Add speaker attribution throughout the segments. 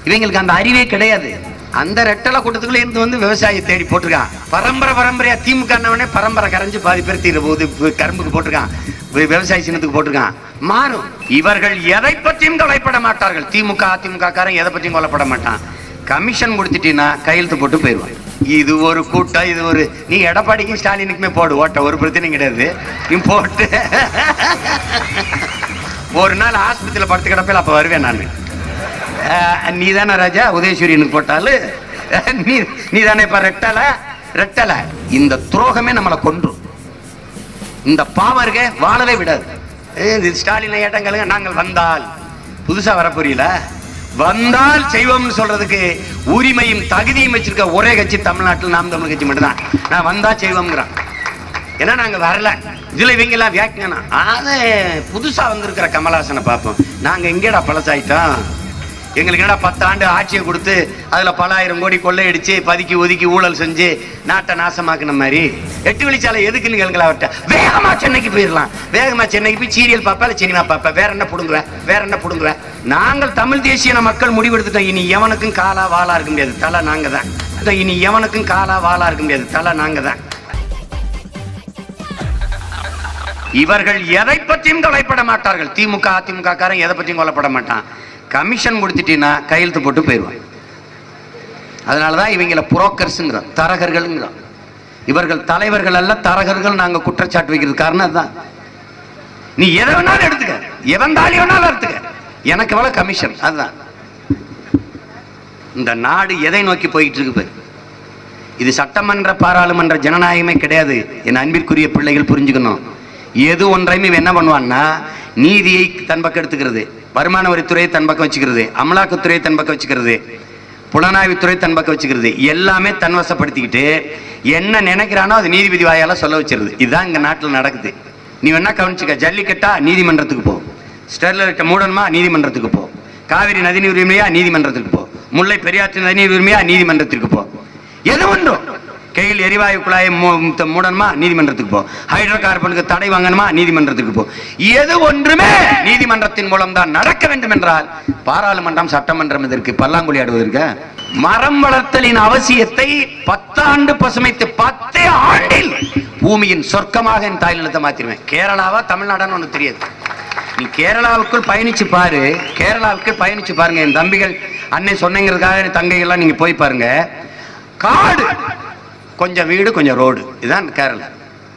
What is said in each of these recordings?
Speaker 1: இவங்களுக்கு அந்த அறிவே கிடையாது அந்த ரெட்டலை கூட்டத்துக்குள்ள இருந்து வந்து விவசாயி தேடி போட்டிருக்கான் பரம்பரை பரம்பரையா திமுக அண்ணவனே பரம்பரை கரைஞ்சு பாதி பேர் தீர போது இப்ப கரும்புக்கு போட்டிருக்கான் வி- விவசாய சின்னத்துக்கு போட்டிருக்கான் மாறும் இவர்கள் எதை பற்றியும் கவலைப்பட மாட்டார்கள் திமுக அதிமுக காரன் எதை பற்றியும் கவலைப்பட மாட்டான் கமிஷன் கொடுத்துட்டீங்கன்னா கையெழுத்து போட்டு போயிடுவான் இது ஒரு கூட்டம் இது ஒரு நீ எடப்பாடிக்கும் ஸ்டாலினுக்குமே போடு ஓட்ட ஒரு பிரச்சனையும் கிடையாது நீ போட்டு ஒரு நாள் ஆஸ்பத்திரியில் படுத்து கிடப்பேன் அப்ப வருவேன் நான் நீ தானே ராஜா உதயசூரியனுக்கு போட்டாலும் நீ நீ தானே இப்ப ரெட்டல ரெட்டல இந்த துரோகமே நம்மளை கொன்றும் இந்த பாவம் இருக்க வாழவே விடாது ஏய், இது ஸ்டாலின் ஏட்டங்களுங்க நாங்கள் வந்தால் புதுசா வர புரியல வந்தால் செய்வோம்னு சொல்றதுக்கு உரிமையும் தகுதியும் வச்சிருக்க ஒரே கட்சி தமிழ்நாட்டில் நாம் தமிழ் கட்சி மட்டும்தான் நான் வந்தா செய்வோம்ங்கிறான் ஏன்னா நாங்க வரல இதுல இவங்க எல்லாம் வியாக்கியானம் அது புதுசா வந்திருக்கிற கமலஹாசனை பார்ப்போம் நாங்க எங்கேடா பழசாயிட்டோம் எங்களுக்கு என்னடா பத்து ஆண்டு ஆட்சியை கொடுத்து அதுல பல ஆயிரம் கோடி கொள்ளையடிச்சு பதுக்கி ஒதுக்கி ஊழல் செஞ்சு நாட்டை நாசமாக்குன மாதிரி எட்டு வழிச்சாலை எதுக்குன்னு கேளுங்களா அவர்கிட்ட வேகமா சென்னைக்கு போயிடலாம் வேகமா சென்னைக்கு போய் சீரியல் பார்ப்பா இல்ல சினிமா பார்ப்பா வேற என்ன புடுங்குவேன் வேற என்ன புடுங்குவேன் நாங்கள் தமிழ் தேசிய மக்கள் முடிவெடுத்துட்டோம் இனி எவனுக்கும் காலா வாளா இருக்க முடியாது தலை நாங்க தான் இனி எவனுக்கும் காலா வாளா இருக்க முடியாது தலை நாங்க தான் இவர்கள் எதை பற்றியும் கவலைப்பட மாட்டார்கள் திமுக அதிமுக காரன் எதை பற்றியும் கவலைப்பட மாட்டான் கமிஷன் கொடுத்துட்டீங்கன்னா கையெழுத்து போட்டு போயிடுவான் அதனாலதான் இவங்கள புரோக்கர்ஸுங்கிறோம் தரகர்கள்ங்கிறோம் இவர்கள் தலைவர்கள் அல்ல தரகர்கள் நாங்க குற்றச்சாட்டு வைக்கிறது காரணம் அதுதான் நீ எதை வேணாலும் எடுத்துக்க எவன் தாலி வேணாலும் எடுத்துக்க எனக்கு எவ்வளவு கமிஷன் அதுதான் இந்த நாடு எதை நோக்கி போயிட்டு இருக்கு பாரு இது சட்டமன்ற பாராளுமன்ற ஜனநாயகமே கிடையாது என் அன்பிற்குரிய பிள்ளைகள் புரிஞ்சுக்கணும் எது ஒன்றையுமே இவன் என்ன பண்ணுவான்னா நீதியை தன் பக்கம் எடுத்துக்கிறது வருமான வரித்துறையை தன் பக்கம் வச்சுக்கிறது அமலாக்கத்துறையை தன் பக்கம் வச்சுக்கிறது புலனாய்வுத்துறை தன் பக்கம் வச்சுக்கிறது எல்லாமே தன்வசப்படுத்திக்கிட்டு என்ன நினைக்கிறானோ அது நீதிபதி வாயால சொல்ல வச்சிருது இதுதான் இங்க நாட்டில் நடக்குது நீ வேணா கவனிச்சுக்க ஜல்லிக்கட்டா நீதிமன்றத்துக்கு போ ஸ்டெர்லைட்டை மூடணுமா நீதிமன்றத்துக்கு போ காவிரி நதிநீர் உரிமையா நீதிமன்றத்துக்கு போ முல்லை பெரியாற்று நதிநீர் உரிமையா நீதிமன்றத்திற்கு போ எது ஒன்றும் கையில் எரிவாயு குழாயை மூ- த- மூடணுமா நீதிமன்றத்துக்கு போ ஹைட்ரோ கார்பனுக்கு தடை வாங்கணுமா நீதிமன்றத்துக்கு போ எது ஒன்றுமே நீதிமன்றத்தின் மூலம் தான் நடக்க வேண்டும் என்றால் பாராளுமன்றம் சட்டமன்றம் இதற்கு பல்லாங்குழி ஆடுவதற்கு மரம் வளர்த்தலின் அவசியத்தை பத்தாண்டு பசுமைத்து பத்தே ஆண்டில் பூமியின் சொர்க்கமாக என் தாய் நிலத்தை மாத்திருவேன் கேரளாவா தமிழ்நாடான்னு ஒண்ணு தெரியாது நீ கேரளாவுக்குள் பயணிச்சு பாரு கேரளாவுக்கு பயணிச்சு பாருங்க என் தம்பிகள் அன்னை சொன்னங்கிறதுக்காக என் தங்கைகள்லாம் நீங்க போய் பாருங்க காடு கொஞ்சம் வீடு கொஞ்சம் ரோடு இதுதான் கேரளா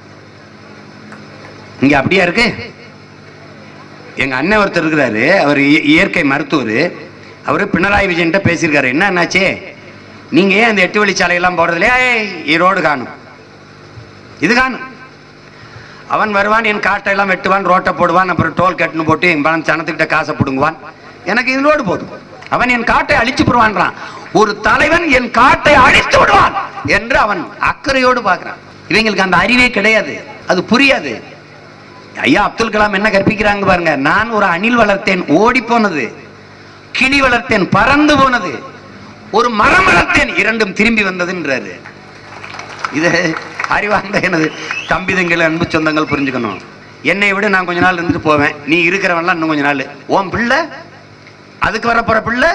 Speaker 1: இங்க அப்படியா இருக்கு எங்க அண்ணன் ஒருத்தர் இருக்கிறாரு அவர் இய- இயற்கை மருத்துவர் அவரு பினராயி விஜயன்ட்ட பேசியிருக்காரு என்ன என்னாச்சு நீங்க ஏன் அந்த எட்டு வழிச்சாலையெல்லாம் போடுறதுல ரோடு காணும் இது காணும் அவன் வருவான் என் காட்டை எல்லாம் வெட்டுவான் ரோட்டை போடுவான் அப்புறம் டோல் கட்டுன்னு போட்டு என் பணம் சனத்துக்கிட்ட காசை பிடுங்குவான் எனக்கு இது ரோடு போதும் அவன் என் காட்டை அழிச்சு போடுவான்றான் ஒரு தலைவன் என் காட்டை அழித்து விடுவான் என்று அவன் அக்கறையோடு பார்க்கிறான் இவங்களுக்கு அந்த அறிவே கிடையாது அது புரியாது ஐயா அப்துல் கலாம் என்ன கற்பிக்கிறாங்க பாருங்க நான் ஒரு அணில் வளர்த்தேன் ஓடி போனது கிளி வளர்த்தேன் பறந்து போனது ஒரு மரம் வளர்த்தேன் இரண்டும் திரும்பி வந்ததுன்றாரு இது அறிவார்ந்த எனது தம்பிதங்கள் அன்பு சொந்தங்கள் புரிஞ்சுக்கணும் என்னை விட நான் கொஞ்ச நாள் இருந்துட்டு போவேன் நீ இருக்கிறவன்லாம் இன்னும் கொஞ்ச நாள் உன் பிள்ளை அதுக்கு வரப்போற பிள்ளை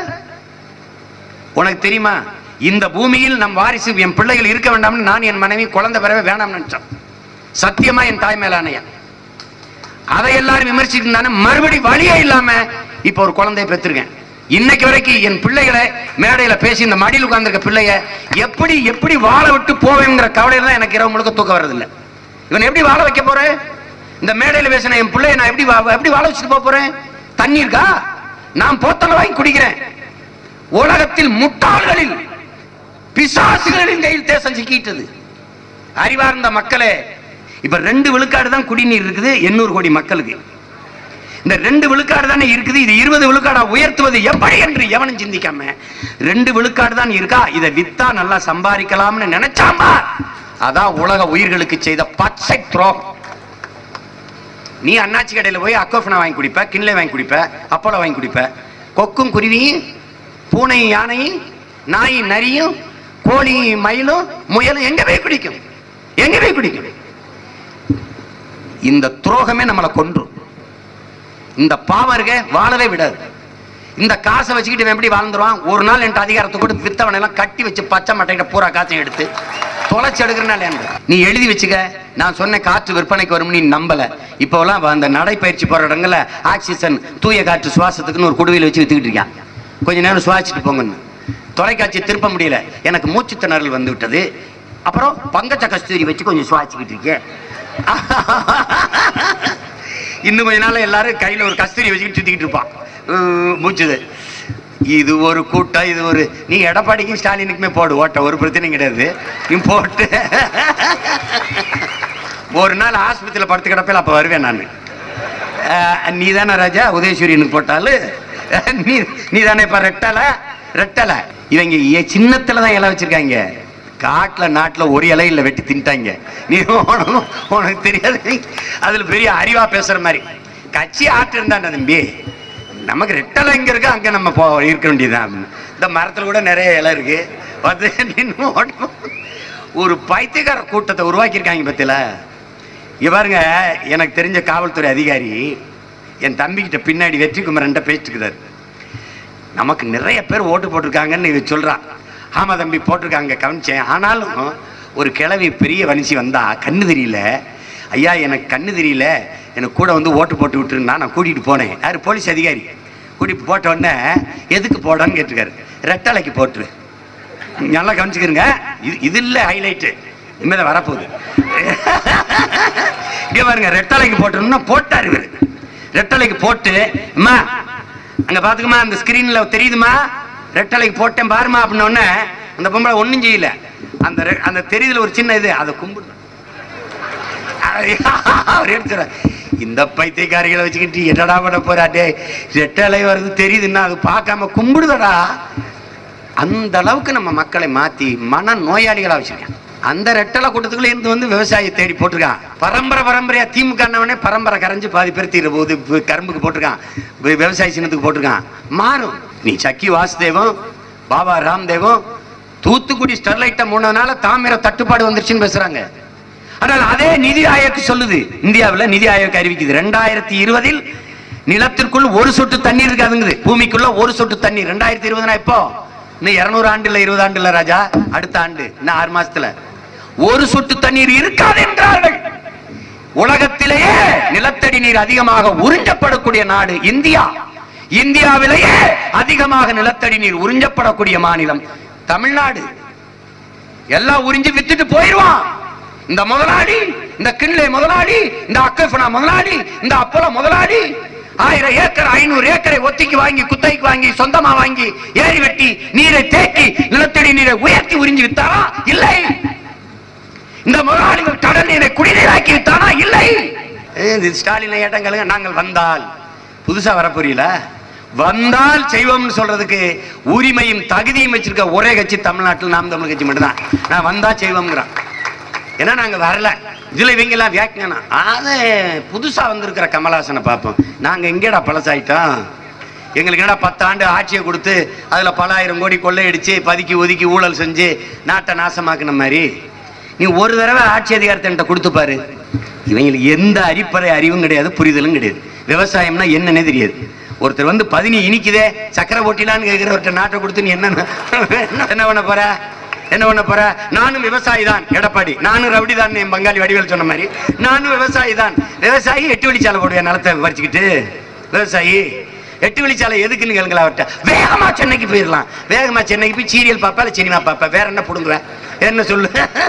Speaker 1: உனக்கு தெரியுமா இந்த பூமியில் நம் வாரிசு என் பிள்ளைகள் இருக்க வேண்டாம்னு நான் என் மனைவி குழந்தை பெறவே வேண்டாம்னு நினைச்சோம் சத்தியமா என் தாய் மேல ஆணையா அதை எல்லாரும் விமர்சிட்டு இருந்தானே மறுபடி வழியே இல்லாம இப்ப ஒரு குழந்தைய பெற்றிருக்கேன் இன்னைக்கு வரைக்கும் என் பிள்ளைகளை மேடையில பேசி இந்த மடியில் உட்கார்ந்திருக்க பிள்ளைய எப்படி எப்படி வாழ விட்டு போவேங்கிற கவலையில தான் எனக்கு இரவு முழுக்க தூக்கம் வர்றதில்லை இவன் எப்படி வாழ வைக்க போறேன் இந்த மேடையில பேசின என் பிள்ளைய நான் எப்படி வா- எப்படி வாழ வச்சுட்டு போக போறேன் தண்ணி இருக்கா நான் போத்தல வாங்கி குடிக்கிறேன் உலகத்தில் முட்டாள்களில் பிசாசுகளின் கையில் தேசம் சிக்கிட்டது அறிவார்ந்த மக்களே இப்ப ரெண்டு விழுக்காடு தான் குடிநீர் இருக்குது எண்ணூறு கோடி மக்களுக்கு இந்த ரெண்டு விழுக்காடு தானே இருக்குது இது இருபது விழுக்காடா உயர்த்துவது எப்படி என்று எவனும் சிந்திக்காம ரெண்டு விழுக்காடு தான் இருக்கா இதை வித்தா நல்லா சம்பாதிக்கலாம்னு நினைச்சாமா அதான் உலக உயிர்களுக்கு செய்த பச்சை துரோகம் நீ அண்ணாச்சி கடையில போய் அக்கோஃபனா வாங்கி குடிப்ப கிண்லே வாங்கி குடிப்ப அப்பளம் வாங்கி குடிப்ப கொக்கும் குருவியும் பூனையும் யானையும் நாயும் நரியும் கோழியும் மயிலும் முயலும் எங்க போய் குடிக்கும் எங்க போய் குடிக்கும் இந்த துரோகமே நம்மளை கொன்றும் இந்த பாவம் இருக்க வாழவே விடாது இந்த காசை வச்சுக்கிட்டு இவன் எப்படி வாழ்ந்துருவான் ஒரு நாள் என்கிட்ட அதிகாரத்தை கூட வித்தவனை எல்லாம் கட்டி வச்சு பச்சை மட்டைகிட்ட பூரா காசையும் எடுத்து தொலைச்சு எடுக்கிறனால நீ எழுதி வச்சுக்க நான் சொன்ன காற்று விற்பனைக்கு வரும் நீ நம்பல இப்போலாம் அந்த நடைப்பயிற்சி போற இடங்கள்ல ஆக்சிஜன் தூய காற்று சுவாசத்துக்குன்னு ஒரு குடுவையில் வச்சு வித்துக்கிட்டு இருக்கான் கொஞ்ச நேரம் சுவாசிச்சுட்டு போங்கன்னு தொலைக்காட்சி திருப்ப முடியல எனக்கு மூச்சு திணறல் வந்து விட்டது அப்புறம் பங்கச்ச கஸ்தூரி வச்சு கொஞ்சம் சுவாசிக்கிட்டு இருக்கேன் இன்னும் கொஞ்ச நாள் எல்லாரும் கையில ஒரு கஸ்தூரி வச்சுக்கிட்டு சுத்திக்கிட்டு இருப்பான் உம், மூச்சுது இது ஒரு கூட்டம் இது ஒரு நீ எடப்பாடிக்கும் ஸ்டாலினுக்குமே போடு ஓட்ட ஒரு பிரச்சனையும் கிடையாது நீ போட்டு ஒரு நாள் ஆஸ்பத்திரியில் படுத்து கிடப்பேல அப்ப வருவேன் நான் நீ தானே ராஜா உதயசூரியனுக்கு போட்டாலும் நீ நீ தானே இப்ப ரெட்டலை ரெட்டலை இவங்க ஏ- சின்னத்துல தான் இலை வச்சிருக்காங்க காட்டுல நாட்டுல ஒரு இலை இல்ல வெட்டி தின்ட்டாங்க நீ உனக்கு உனக்கு தெரியாது அதுல பெரிய அறிவா பேசுற மாதிரி கட்சி ஆட்டு இருந்தாண்டா தம்பி நமக்கு ரெட்டலை எங்க இருக்கு அங்க நம்ம போ இருக்க வேண்டியதுதான் அப்படின்னு. இந்த மரத்துல கூட நிறைய இலை இருக்கு வந்து நின்னு ஓட்டணும். ஒரு பைத்தியக்கார கூட்டத்தை உருவாக்கியிருக்காங்க பத்தில இங்க பாருங்க எனக்கு தெரிஞ்ச காவல்துறை அதிகாரி என் தம்பிக்கிட்ட பின்னாடி வெற்றி குமரன்ட்ட பேசிட்டுக்கிறார் நமக்கு நிறைய பேர் ஓட்டு போட்டிருக்காங்கன்னு இவ சொல்றான் ஆமா தம்பி போட்டிருக்காங்க கவனிச்சேன் ஆனாலும் ஒரு கிழவி பெரிய வனிசி வந்தா கண்ணு தெரியல ஐயா எனக்கு கண்ணு தெரியல எனக்கு கூட வந்து ஓட்டு போட்டு விட்டுருந்தா நான் கூட்டிட்டு போனேன் யாரு போலீஸ் அதிகாரி கூட்டிட்டு போட்ட உடனே எதுக்கு போடான்னு கேட்டிருக்காரு ரெட்டலைக்கு போட்டுரு நல்லா கவனிச்சுக்கிறங்க இது இது இல்ல ஹைலைட்டு இனிமேதான் வரப்போகுது இங்க பாருங்க ரெட்டலைக்கு போட்டோம்னா போட்டாரு இவரு ரெட்டலைக்கு போட்டு அம்மா அங்க பாத்துக்கமா அந்த ஸ்கிரீன்ல தெரியுதுமா ரெட்டலைக்கு போட்டேன் பாருமா அப்படின்ன உடனே அந்த பொம்பளை ஒண்ணும் செய்யல அந்த ரெ- அந்த தெரியுதுல ஒரு சின்ன இது அதை கும்பிடு அவர் எடுத்துறார் இந்த பைத்தியக்காரிகளை வச்சுக்கிட்டு என்னடா பண்ண போறாட்டே ரெட்டலை வருது தெரியுதுன்னா அது பார்க்காம கும்பிடுதடா அந்த அளவுக்கு நம்ம மக்களை மாத்தி மன நோயாளிகளா வச்சிருக்கான் அந்த ரெட்டலை கூட்டத்துக்குள்ள இருந்து வந்து விவசாயி தேடி போட்டிருக்கான் பரம்பரை பரம்பரையா திமுக அண்ணவனே பரம்பரை கரைஞ்சு பாதி பேர் தீர போகுது இப்ப கரும்புக்கு போட்டிருக்கான் வி- விவசாய சின்னத்துக்கு போட்டிருக்கான் மாறும் நீ சக்கி வாசுதேவம் பாபா ராம்தேவம் தூத்துக்குடி ஸ்டெர்லைட்டை மூணனால தாமிர தட்டுப்பாடு வந்துருச்சுன்னு பேசுறாங்க ஆனால் அதே நிதி ஆயோக் சொல்லுது இந்தியாவுல நிதி ஆயோக் அறிவிக்குது ரெண்டாயிரத்தி இருபதில் நிலத்திற்குள் ஒரு சொட்டு தண்ணீர் இருக்காதுங்குது பூமிக்குள்ள ஒரு சொட்டு தண்ணீர் ரெண்டாயிரத்தி இருபதுனா இப்போ இன்னும் இருநூறு ஆண்டு இல்ல இருபது ஆண்டு இல்ல ராஜா அடுத்த ஆண்டு இன்னும் ஆறு மாசத்துல ஒரு சொட்டு தண்ணீர் இருக்காது என்றார்கள் உலகத்திலேயே நிலத்தடி நீர் அதிகமாக உறிஞ்சப்படக்கூடிய நாடு இந்தியா இந்தியாவிலேயே அதிகமாக நிலத்தடி நீர் உறிஞ்சப்படக்கூடிய மாநிலம் தமிழ்நாடு எல்லாம் உறிஞ்சு வித்துட்டு போயிருவான் இந்த முதலாளி இந்த கிண்லே முதலாளி இந்த அக்கஃபனா முதலாளி இந்த அப்போலோ முதலாளி ஆயிரம் ஏக்கர் ஐநூறு ஏக்கரை ஒத்திக்கு வாங்கி குத்தைக்கு வாங்கி சொந்தமா வாங்கி ஏரி வெட்டி நீரை தேக்கி நிலத்தடி நீரை உயர்த்தி உறிஞ்சி வித்தாரா இல்லை இந்த முதலாளிகள் கடல் நீரை குடிநீராக்கி வித்தானா இல்லை ஏய், இது ஸ்டாலின் ஏட்டங்களுங்க நாங்கள் வந்தால் புதுசா வர புரியல வந்தால் செய்வோம்னு சொல்றதுக்கு உரிமையும் தகுதியும் வச்சிருக்க ஒரே கட்சி தமிழ்நாட்டில் நாம் தமிழ் கட்சி மட்டும்தான் நான் வந்தா செய்வோம்ங்கிறான் ஏன்னா நாங்க வரல இதுல இவங்க எல்லாம் வியாக்கியானம் அது புதுசா வந்திருக்கிற கமலஹாசனை பார்ப்போம் நாங்க எங்கேடா பழசாயிட்டோம் எங்களுக்கு என்னடா பத்து ஆண்டு ஆட்சியை கொடுத்து அதுல பல ஆயிரம் கோடி கொள்ளையடிச்சு பதுக்கி ஒதுக்கி ஊழல் செஞ்சு நாட்டை நாசமாக்குன மாதிரி நீ ஒரு தடவை ஆட்சி அதிகாரத்தை என்கிட்ட கொடுத்து பாரு இவங்களுக்கு எந்த அடிப்படை அறிவும் கிடையாது புரிதலும் கிடையாது விவசாயம்னா என்னன்னே தெரியாது ஒருத்தர் வந்து பதினி இனிக்குதே சக்கரை போட்டிலான்னு கேட்கிறவர்கிட்ட நாட்டை கொடுத்து நீ என்ன என்ன பண்ண போற என்ன பண்ண போற நானும் விவசாயி தான் எடப்பாடி நானும் ரவுடி தான் என் பங்காளி வடிவேல் சொன்ன மாதிரி நானும் விவசாயி தான் விவசாயி எட்டு வழிச்சாலை போடுவேன் நிலத்தை பறிச்சுக்கிட்டு விவசாயி எட்டு வழிச்சாலை எதுக்குன்னு கேளுங்களா அவர்கிட்ட வேகமா சென்னைக்கு போயிடலாம் வேகமா சென்னைக்கு போய் சீரியல் பாப்பா இல்ல சினிமா பாப்பா வேற என்ன புடுங்குவேன் என்ன சொல்லு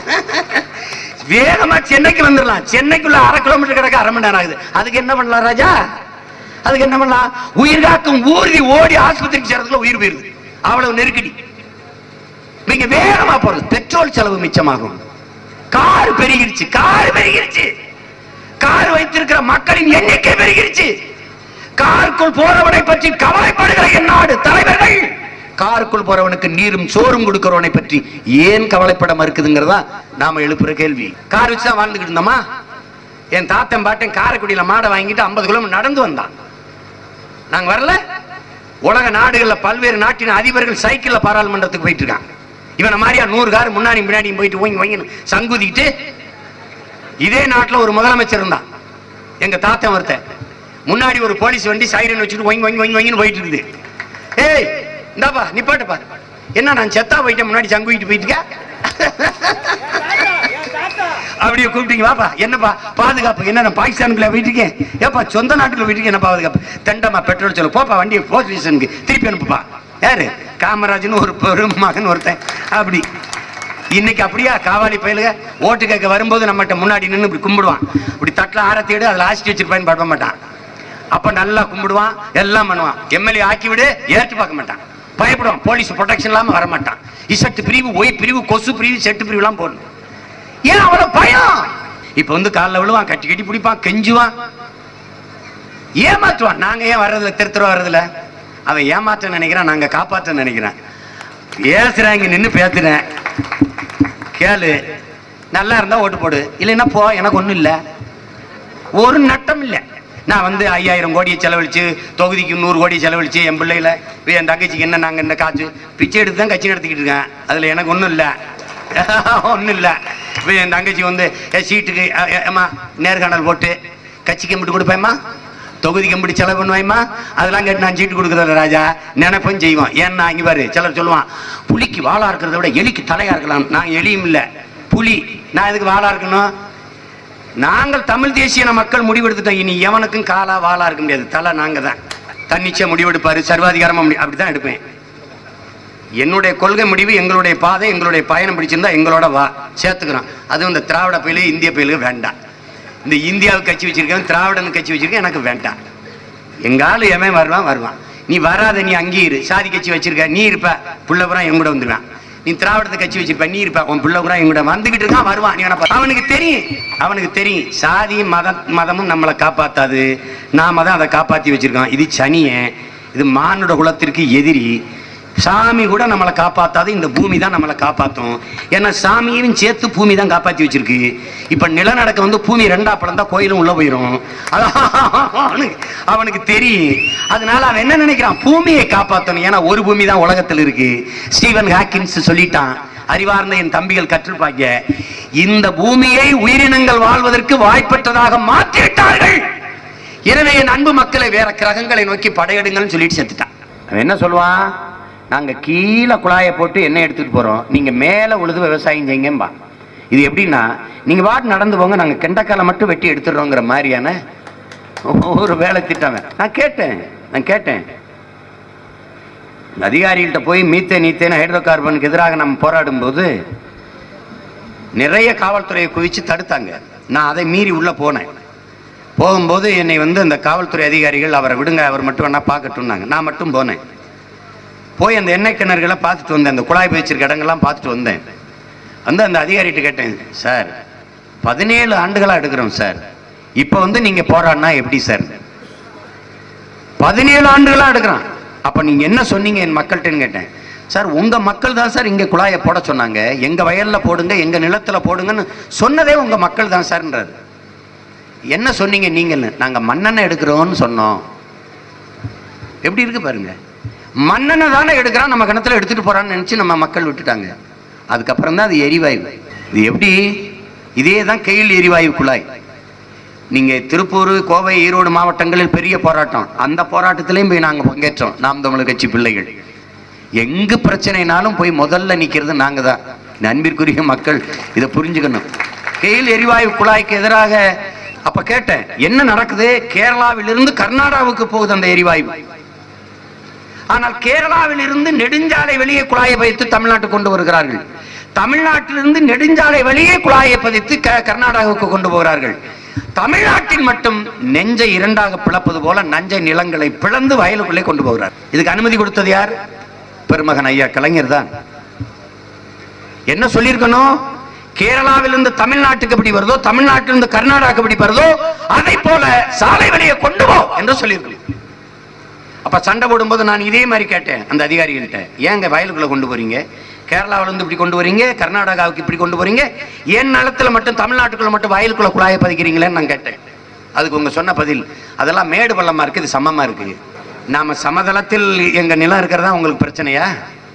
Speaker 1: வேகமா சென்னைக்கு வந்துடலாம் சென்னைக்குள்ள அரை கிலோமீட்டர் கிடக்க அரை மணி நேரம் ஆகுது அதுக்கு என்ன பண்ணலாம் ராஜா அதுக்கு என்ன பண்ணலாம் உயிர் காக்கும் ஊர்தி ஓடி ஆஸ்பத்திரிக்கு சேர்றதுக்குள்ள உயிர் போயிருது அவ்வளவு நெருக்கடி நீங்க வேகமா போறது பெட்ரோல் செலவு மிச்சமாகும் கார் பெருகிருச்சு கார் பெருகிருச்சு கார் வைத்திருக்கிற மக்களின் எண்ணிக்கை பெருகிருச்சு காருக்குள் போறவனை பற்றி கவலைப்படுகிற என் நாடு தலைவர்கள் காருக்குள் போறவனுக்கு நீரும் சோறும் கொடுக்கிறவனை பற்றி ஏன் கவலைப்பட மறுக்குதுங்கிறதா நாம எழுப்புற கேள்வி கார் வச்சு தான் வாழ்ந்துகிட்டு இருந்தோமா என் தாத்தன் பாட்டன் காரைக்குடியில மாடை வாங்கிட்டு ஐம்பது கிலோமீட்டர் நடந்து வந்தான் நாங்க வரல உலக நாடுகள்ல பல்வேறு நாட்டின் அதிபர்கள் சைக்கிள்ல பாராளுமன்றத்துக்கு போயிட்டு இருக்காங்க இவனை மாதிரியா நூறு கார் முன்னாடி முன்னாடி போயிட்டு ஓங்கி ஓங்கி சங்குதிட்டு இதே நாட்டுல ஒரு முதலமைச்சர் இருந்தான் எங்க தாத்தன் ஒருத்தன் முன்னாடி ஒரு போலீஸ் வண்டி சைரன் வச்சுட்டு ஒங்கி ஒங்கி ஒங்கி ஒங்கின்னு போயிட்டு இருக்குது ஏய் இந்தாப்பா நிப்பாட்டுப்பா என்ன நான் செத்தா போயிட்டேன் முன்னாடி சங்குவிட்டு போயிட்டுக்க அப்படியே கூப்பிட்டீங்க வாப்பா என்னப்பா பாதுகாப்பு என்ன நான் பாகிஸ்தானுக்குள்ள போயிட்டுருக்கேன் ஏப்பா சொந்த நாட்டுக்குள்ள போயிட்டு என்ன பாதுகாப்பு தண்டமா பெட்ரோல் சொல்லு போப்பா வண்டியை போஸ்ட் ஸ்டேஷனுக்கு திருப்பி அனுப்புப்பா யாரு காமராஜன் ஒரு பெரும் மகன் ஒருத்தன் அப்படி இன்னைக்கு அப்படியா காவாலி பயலுக ஓட்டு கேட்க வரும்போது நம்மகிட்ட முன்னாடி நின்று இப்படி கும்பிடுவான் இப்படி தட்டில் ஆரத்தி எடு அதில் ஆசிட்டு வச்சிருப்பான்னு பார்க்க மாட்டான் அப்ப நல்லா கும்பிடுவான் எல்லாம் பண்ணுவான் எம்எல்ஏ ஆக்கி விடு ஏற்று பார்க்க மாட்டான் பயப்படுவான் போலீஸ் ப்ரொடெக்ஷன் இல்லாம வர மாட்டான் இசட்டு பிரிவு ஒய் பிரிவு கொசு பிரிவு செட்டு பிரிவு எல்லாம் போடணும் ஏன் அவ்வளவு பயம் இப்ப வந்து காலில் விழுவான் கட்டி கட்டி பிடிப்பான் கெஞ்சுவான் ஏமாற்றுவான் நாங்க ஏன் வர்றதுல திருத்துற வர்றதுல அவன் ஏமாற்ற நினைக்கிறான் நாங்க காப்பாற்ற நினைக்கிறேன் பேசுறாங்க நின்னு பேசுறேன் கேளு நல்லா இருந்தா ஓட்டு போடு இல்லைன்னா போ எனக்கு ஒண்ணும் இல்லை ஒரு நட்டம் இல்லை நான் வந்து ஐயாயிரம் கோடியை செலவழிச்சு தொகுதிக்கு நூறு கோடி செலவழிச்சு என் பிள்ளைகள வே- என் தங்கச்சிக்கு என்ன நாங்கள் என்ன காசு பிச்சை எடுத்து தான் கட்சி நடத்திக்கிட்டு இருக்கேன் அதில் எனக்கு ஒன்றும் இல்லை ஒன்றும் இல்லை இப்போ என் தங்கச்சி வந்து என் சீட்டுக்கு அ, எ, அம்மா நேர்காணல் போட்டு கட்சிக்கு எம்பிட்டு கொடுப்பேம்மா தொகுதிக்கு எம்பிட்டு செலவு பண்ணுவேம்மா அதெல்லாம் கேட்டு நான் சீட்டு கொடுக்குறதில்ல ராஜா நினைப்போம் செய்வோம் ஏன்னா இங்கே பாரு சிலர் சொல்லுவான் புலிக்கு வாழா இருக்கிறத விட எலிக்கு தலையா இருக்கலாம் நான் எலியும் இல்லை புலி நான் எதுக்கு வாழா இருக்கணும் நாங்கள் தமிழ் தேசிய மக்கள் முடிவெடுத்துட்டோம் இனி எவனுக்கும் காலா வாளா இருக்க முடியாது தலை நாங்க தான் தன்னிச்சை முடிவெடுப்பாரு சர்வாதிகாரமா முடி அப்படிதான் எடுப்பேன் என்னுடைய கொள்கை முடிவு எங்களுடைய பாதை எங்களுடைய பயணம் பிடிச்சிருந்தா எங்களோட வா சேர்த்துக்கிறோம் அதுவும் இந்த திராவிட பயிலு இந்திய பயிலு வேண்டாம் இந்த இந்தியாவுக்கு கட்சி வச்சிருக்கேன் திராவிடன் கட்சி வச்சிருக்கேன் எனக்கு வேண்டாம் எங்க ஆளு எவன் வருவான் வருவான் நீ வராத நீ அங்கேயே இரு சாதி கட்சி வச்சிருக்க நீ இருப்ப புள்ள பூரா என் கூட வந்துடுவான் நீ திராவிடத்தை கட்சி வச்சிருப்ப நீ இருப்ப உன் பிள்ளை கூட என் கூட வந்துகிட்டு இருக்கான் வருவான் நீ வேணா பாரு. அவனுக்கு தெரியும் அவனுக்கு தெரியும் சாதி மத மதமும் நம்மளை காப்பாத்தாது நாம தான் அதை காப்பாத்தி வச்சிருக்கோம் இது சனியன் இது மானுட குலத்திற்கு எதிரி சாமி கூட நம்மளை காப்பாத்தாது இந்த பூமி தான் நம்மளை காப்பாத்தும் ஏன்னா சாமியையும் சேர்த்து பூமி தான் காப்பாத்தி வச்சிருக்கு இப்ப நிலநடக்க வந்து பூமி ரெண்டா பிளந்தா கோயிலும் உள்ள போயிடும் அதான் அவனுக்கு அவனுக்கு தெரியும் அதனால அவன் என்ன நினைக்கிறான் பூமியை காப்பாத்தணும் ஏன்னா ஒரு பூமி தான் உலகத்தில் இருக்கு ஸ்டீவன் ஹாக்கின்ஸ் சொல்லிட்டான் அறிவார்ந்த என் தம்பிகள் கற்றுப்பாங்க இந்த பூமியை உயிரினங்கள் வாழ்வதற்கு வாய்ப்பற்றதாக மாற்றிவிட்டார்கள் எனவே என் அன்பு மக்களை வேற கிரகங்களை நோக்கி படையெடுங்கள்னு சொல்லிட்டு செத்துட்டான் அவன் என்ன சொல்லுவான் நாங்க கீழே குழாயை போட்டு எண்ணெய் எடுத்துட்டு போறோம் நீங்க மேல உழுது விவசாயம் செய்யுங்கம்பா இது எப்படின்னா நீங்க பாட்டு நடந்து போங்க நாங்க கெண்டக்காலை மட்டும் வெட்டி எடுத்துடுறோங்கிற மாதிரியான ஒரு வேலை திட்டம் நான் கேட்டேன் நான் கேட்டேன் அதிகாரிகள்கிட்ட போய் மீத்தே நீத்தேன் ஹைட்ரோ கார்பனுக்கு எதிராக நம்ம போராடும் போது நிறைய காவல்துறையை குவிச்சு தடுத்தாங்க நான் அதை மீறி உள்ள போனேன் போகும்போது என்னை வந்து அந்த காவல்துறை அதிகாரிகள் அவரை விடுங்க அவர் மட்டும் வேணா பார்க்கட்டும்னாங்க நான் மட்டும் போனேன் போய் அந்த எண்ணெய் கிணறுகளை பார்த்துட்டு வந்தேன் அந்த குழாய் வச்சிருக்க இடங்கள்லாம் பார்த்துட்டு வந்தேன் வந்து அந்த அதிகாரிகிட்ட கேட்டேன் சார் பதினேழு ஆண்டுகளா எடுக்கிறோம் சார் இப்போ வந்து நீங்க போராடினா எப்படி சார் பதினேழு ஆண்டுகளா எடுக்கிறான் அப்ப நீங்க என்ன சொன்னீங்க என் மக்கள்கிட்டன்னு கேட்டேன் சார் உங்க மக்கள் தான் சார் இங்க குழாயை போட சொன்னாங்க எங்க வயல்ல போடுங்க எங்க நிலத்துல போடுங்கன்னு சொன்னதே உங்க மக்கள் தான் சார்ன்றாரு என்ன சொன்னீங்க நீங்கன்னு நாங்க மண்ணெண்ணெய் எடுக்கிறோம்னு சொன்னோம் எப்படி இருக்கு பாருங்க மண்ணெண்ணெய் தானே எடுக்கிறான் நம்ம கிணத்துல எடுத்துட்டு போறான்னு நினைச்சு நம்ம மக்கள் விட்டுட்டாங்க அதுக்கப்புறம் தான் அது எரிவாயு இது எப்படி இதே தான் கெயில் எரிவாயு குழாய் நீங்க திருப்பூர் கோவை ஈரோடு மாவட்டங்களில் பெரிய போராட்டம் அந்த போராட்டத்திலையும் போய் நாங்க பங்கேற்றோம் நாம் தமிழர் கட்சி பிள்ளைகள் எங்கு பிரச்சனைனாலும் போய் முதல்ல நிக்கிறது நாங்க தான் இந்த அன்பிற்குரிய மக்கள் இதை புரிஞ்சுக்கணும் கெயில் எரிவாயு குழாய்க்கு எதிராக அப்ப கேட்டேன் என்ன நடக்குது கேரளாவிலிருந்து கர்நாடகாவுக்கு போகுது அந்த எரிவாயு ஆனால் கேரளாவில் இருந்து நெடுஞ்சாலை வெளியே குழாயை பதித்து தமிழ்நாட்டுக்கு கொண்டு வருகிறார்கள் தமிழ்நாட்டிலிருந்து நெடுஞ்சாலை வெளியே குழாயை பதித்து க- கர்நாடகாவுக்கு கொண்டு போகிறார்கள் தமிழ்நாட்டில் மட்டும் நெஞ்சை இரண்டாக பிளப்பது போல நஞ்சை நிலங்களை பிளந்து வயலுக்குள்ளே கொண்டு போகிறார் இதுக்கு அனுமதி கொடுத்தது யார் பெருமகன் ஐயா கலைஞர் தான் என்ன சொல்லியிருக்கணும் கேரளாவிலிருந்து தமிழ்நாட்டுக்கு எப்படி வருதோ தமிழ்நாட்டிலிருந்து கர்நாடகாக்கு எப்படி வருதோ அதை போல சாலை வழியை கொண்டு போ என்று சொல்லியிருக்கணும் அப்ப சண்டை போடும்போது நான் இதே மாதிரி கேட்டேன் அந்த அதிகாரிகள்கிட்ட ஏங்க வயலுக்குள்ள கொண்டு போறீங்க கேரளாவுல இருந்து இப்படி கொண்டு வரீங்க கர்நாடகாவுக்கு இப்படி கொண்டு போறீங்க என் நிலத்துல மட்டும் தமிழ்நாட்டுக்குள்ள மட்டும் வயலுக்குள்ள குழாயை பதிக்கிறீங்களேன்னு நான் கேட்டேன் அதுக்கு உங்க சொன்ன பதில் அதெல்லாம் மேடு பள்ளமா இருக்கு இது சமமா இருக்கு நாம சமதளத்தில் எங்க நிலம் இருக்கிறதா உங்களுக்கு பிரச்சனையா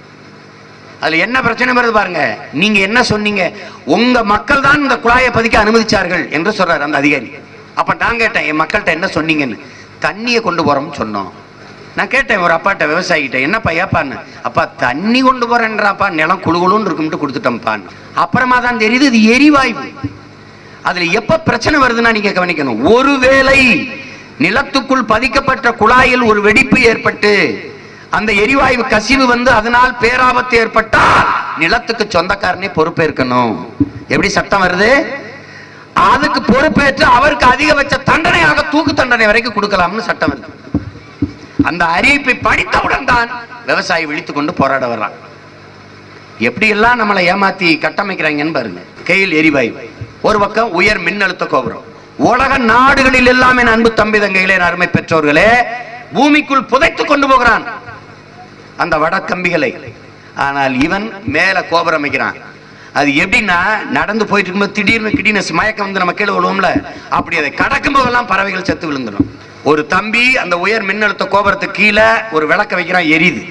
Speaker 1: அதுல என்ன பிரச்சனை வருது பாருங்க நீங்க என்ன சொன்னீங்க உங்க மக்கள் தான் இந்த குழாயை பதிக்க அனுமதிச்சார்கள் என்று சொல்றாரு அந்த அதிகாரி அப்ப நான் கேட்டேன் என் மக்கள்கிட்ட என்ன சொன்னீங்கன்னு தண்ணியை கொண்டு போறோம்னு சொன்னோம் நான் கேட்டேன் ஒரு அப்பாட்ட விவசாயிகிட்ட என்னப்பா ஏப்பான்னு அப்பா தண்ணி கொண்டு போறேன்றாப்பா நிலம் குழுகுழுன்னு இருக்கும்ட்டு கொடுத்துட்டோம்ப்பான்னு அப்புறமா தான் தெரியுது இது எரிவாயு அதுல எப்ப பிரச்சனை வருதுன்னா நீங்க கவனிக்கணும் ஒருவேளை நிலத்துக்குள் பதிக்கப்பட்ட குழாயில் ஒரு வெடிப்பு ஏற்பட்டு அந்த எரிவாயு கசிவு வந்து அதனால் பேராபத்து ஏற்பட்டால் நிலத்துக்கு சொந்தக்காரனே பொறுப்பேற்கணும் எப்படி சட்டம் வருது அதுக்கு பொறுப்பேற்று அவருக்கு அதிகபட்ச தண்டனையாக தூக்கு தண்டனை வரைக்கும் கொடுக்கலாம்னு சட்டம் வருது அந்த அறிவிப்பை படித்தவுடன் தான் விவசாயி விழித்துக் கொண்டு போராட வர்றான் எப்படி எல்லாம் நம்மளை ஏமாத்தி கட்டமைக்கிறாங்கன்னு பாருங்க கையில் எரிவாயு ஒரு பக்கம் உயர் மின்னழுத்த கோபுரம் உலக நாடுகளில் எல்லாம் என் அன்பு தம்பி தங்கைகளே என் அருமை பெற்றோர்களே பூமிக்குள் புதைத்து கொண்டு போகிறான் அந்த வடக்கம்பிகளை ஆனால் இவன் மேல கோபுரம் அமைக்கிறான் அது எப்படின்னா நடந்து போயிட்டு இருக்கும்போது திடீர்னு திடீர்னு மயக்கம் வந்து நம்ம கீழே விழுவோம்ல அப்படி அதை கடக்கும் போதெல்லாம் பறவைகள் செத்து விழுந்துடும் ஒரு தம்பி அந்த உயர் மின்னழுத்த கோபுரத்துக்கு கீழே ஒரு விளக்க வைக்கிறான் எரியுது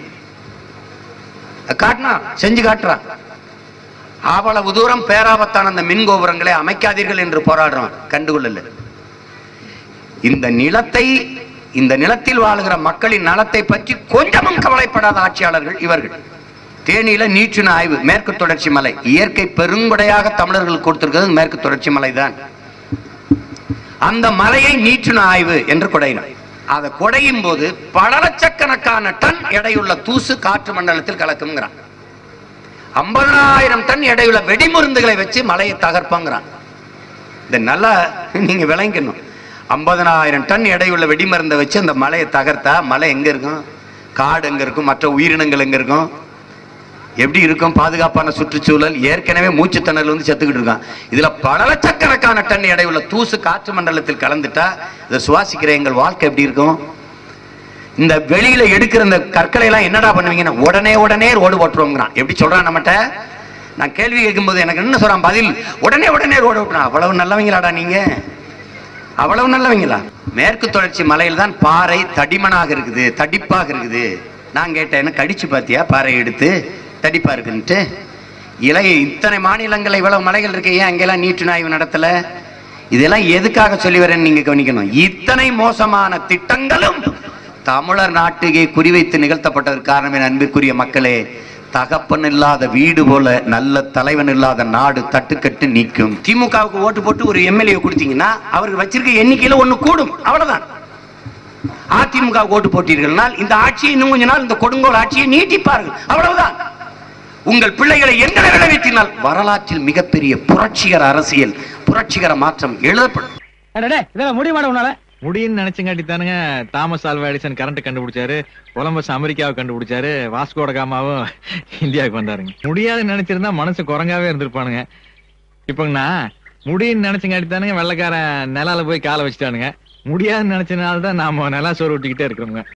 Speaker 1: காட்டினா செஞ்சு காட்டுறான் அவ்வளவு தூரம் பேராபத்தான அந்த மின் கோபுரங்களை அமைக்காதீர்கள் என்று போராடுறான் கண்டுகொள்ளல இந்த நிலத்தை இந்த நிலத்தில் வாழுகிற மக்களின் நலத்தை பற்றி கொஞ்சமும் கவலைப்படாத ஆட்சியாளர்கள் இவர்கள் தேனியில நீற்றின ஆய்வு மேற்கு தொடர்ச்சி மலை இயற்கை பெருங்குடையாக தமிழர்கள் கொடுத்திருக்கிறது மேற்கு தொடர்ச்சி மலை தான் அந்த மலையை நீற்றின ஆய்வு என்று குடையினார் அதை குடையும் போது பல லட்சக்கணக்கான டன் எடையுள்ள தூசு காற்று மண்டலத்தில் கலக்குங்கிறான் ஐம்பதனாயிரம் டன் எடையுள்ள வெடிமருந்துகளை வச்சு மலையை தகர்ப்பாங்கிறான் இந்த நல்லா நீங்க விளங்கணும் ஐம்பதனாயிரம் டன் எடையுள்ள வெடிமருந்தை வச்சு அந்த மலையை தகர்த்தா மலை எங்க இருக்கும் காடு எங்க இருக்கும் மற்ற உயிரினங்கள் எங்க இருக்கும் எப்படி இருக்கும் பாதுகாப்பான சுற்றுச்சூழல் ஏற்கனவே மூச்சு திணறல் வந்து செத்துக்கிட்டு இருக்கான் இதுல பல லட்சக்கணக்கான டன் எடையுள்ள தூசு காற்று மண்டலத்தில் கலந்துட்டா இதை சுவாசிக்கிற எங்கள் வாழ்க்கை எப்படி இருக்கும் இந்த வெளியில எடுக்கிற இந்த கற்களை எல்லாம் என்னடா பண்ணுவீங்கன்னா உடனே உடனே ரோடு ஓட்டுறோங்கிறான் எப்படி சொல்றான் நம்மகிட்ட நான் கேள்வி கேட்கும்போது எனக்கு என்ன சொல்றான் பதில் உடனே உடனே ரோடு ஓட்டுறான் அவ்வளவு நல்லவங்களாடா நீங்க அவ்வளவு நல்லவங்களா மேற்கு தொடர்ச்சி மலையில் தான் பாறை தடிமனாக இருக்குது தடிப்பாக இருக்குது நான் கேட்டேன் என்ன கடிச்சு பாத்தியா பாறை எடுத்து தடிப்பா இருக்குன்ட்டு இலை இத்தனை மாநிலங்கள் இவ்வளவு மலைகள் இருக்கு ஏன் அங்கெல்லாம் நீட்டு ஆய்வு நடத்தல இதெல்லாம் எதுக்காக சொல்லி வரேன்னு நீங்க கவனிக்கணும் இத்தனை மோசமான திட்டங்களும் தமிழர் நாட்டுக்கே குறிவைத்து நிகழ்த்தப்பட்டதற்கு காரணம் என் அன்பிற்குரிய மக்களே தகப்பன் இல்லாத வீடு போல நல்ல தலைவன் இல்லாத நாடு தட்டுக்கட்டு நீக்கும் திமுகவுக்கு ஓட்டு போட்டு ஒரு எம்எல்ஏ கொடுத்தீங்கன்னா அவருக்கு வச்சிருக்க எண்ணிக்கையில ஒண்ணு கூடும் அவ்வளவுதான் அதிமுக ஓட்டு போட்டீர்கள்னால் இந்த ஆட்சியை இன்னும் கொஞ்ச நாள் இந்த கொடுங்கோல் ஆட்சியை நீட்டிப்பார்கள் அவ்வளவுதான் உங்கள் பிள்ளைகளை எங்களை நிறைவேற்றினால் வரலாற்றில் மிகப்பெரிய புரட்சிகர அரசியல் புரட்சிகர மாற்றம் எழுதப்படும்
Speaker 2: அடடே இதெல்லாம் முடிய மாட்டேன் உன்னால
Speaker 3: முடியும்னு நினைச்சங்காட்டி தானுங்க தாமஸ் ஆல்வா எடிசன் கரண்ட் கண்டுபிடிச்சாரு கொலம்பஸ் அமெரிக்காவை கண்டுபிடிச்சாரு வாஸ்கோட காமாவும் இந்தியாவுக்கு வந்தாருங்க முடியாதுன்னு நினைச்சிருந்தா மனசு குரங்காவே இருந்திருப்பானுங்க இப்பங்கண்ணா முடியும்னு நினைச்சங்காட்டி தானுங்க வெள்ளைக்காரன் நிலால போய் காலை வச்சுட்டானுங்க முடியாதுன்னு நினைச்சனால தான் நாம நிலா சோறு விட்டுக்கிட்டே இருக்கிறோங்க